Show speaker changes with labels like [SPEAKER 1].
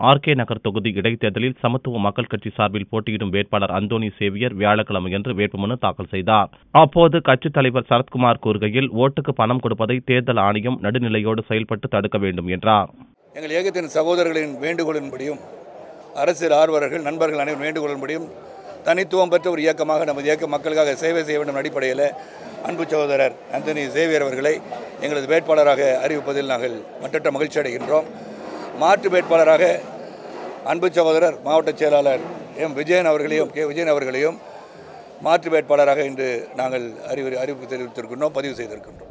[SPEAKER 1] RK நகர் தொகுதி இடைத்தேர்தலில் சமத்துவ மக்கள் கட்சி சார்பில் போட்டியிடும் வேட்பாளர் அந்தோணி சேவியர் வியாழக்கிழமையன்று வேட்புமனு தாக்கல் செய்தார் அப்போது கட்சித் தலைவர் சரத்குமார் கூறுகையில் ஓட்டுக்கு பணம் கொடுப்பதை தேர்தல் ஆணையம் நடுநிலையோடு செயல்பட்டு தடுக்க வேண்டும் என்றார்
[SPEAKER 2] எங்கள் இயக்கத்தின் சகோதரர்களின் வேண்டுகோளின்படியும் அரசியல் ஆர்வலர்கள் நண்பர்கள் அனைவரும் வேண்டுகோளின்படியும் தனித்துவம் பெற்ற ஒரு இயக்கமாக நமது இயக்கம் மக்களுக்காக சேவை செய்ய வேண்டும் அடிப்படையில் அன்பு சகோதரர் அந்தனி சேவியர் அவர்களை எங்களது வேட்பாளராக அறிவிப்பதில் நாங்கள் மற்றற்ற மகிழ்ச்சி அடைகின்றோம் மாற்று வேட்பாளராக அன்பு சகோதரர் மாவட்ட செயலாளர் எம் விஜயன் அவர்களையும் கே விஜயன் அவர்களையும் மாற்று வேட்பாளராக இன்று நாங்கள் அறிவு அறிவிப்பு தெரிவித்திருக்கின்றோம் பதிவு செய்திருக்கின்றோம்